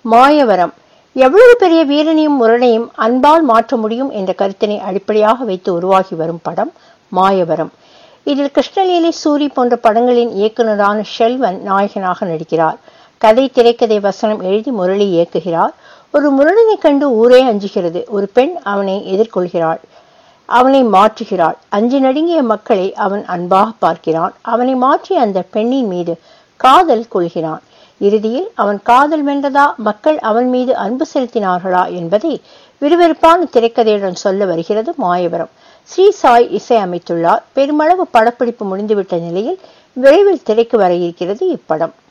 மாயவரம் எவ்வளவு பெரிய வீரனையும் முரணையும் அன்பால் மாற்ற முடியும் என்ற கருத்தினை அடிப்படையாக வைத்து உருவாகி வரும் படம் மாயவரம் இதில் கிருஷ்ணலீலை சூரி போன்ற படங்களின் இயக்குனரான ஷெல்வன் நாயகனாக நடிக்கிறார் கதை திரைக்கதை வசனம் எழுதி முரளி இயக்குகிறார் ஒரு முரடனை கண்டு ஊரே அஞ்சுகிறது ஒரு பெண் அவனை எதிர்கொள்கிறாள் அவனை மாற்றுகிறாள் அஞ்சு நடுங்கிய மக்களை அவன் அன்பாக பார்க்கிறான் அவனை மாற்றிய அந்த பெண்ணின் மீது காதல் கொள்கிறான் இறுதியில் அவன் காதல் வென்றதா மக்கள் அவன் மீது அன்பு செலுத்தினார்களா என்பதை விறுவிறுப்பான திரைக்கதையுடன் சொல்ல வருகிறது மாயவரம் ஸ்ரீ சாய் இசை அமைத்துள்ளார் பெருமளவு படப்பிடிப்பு முடிந்துவிட்ட நிலையில் விரைவில் திரைக்கு வர இருக்கிறது இப்படம்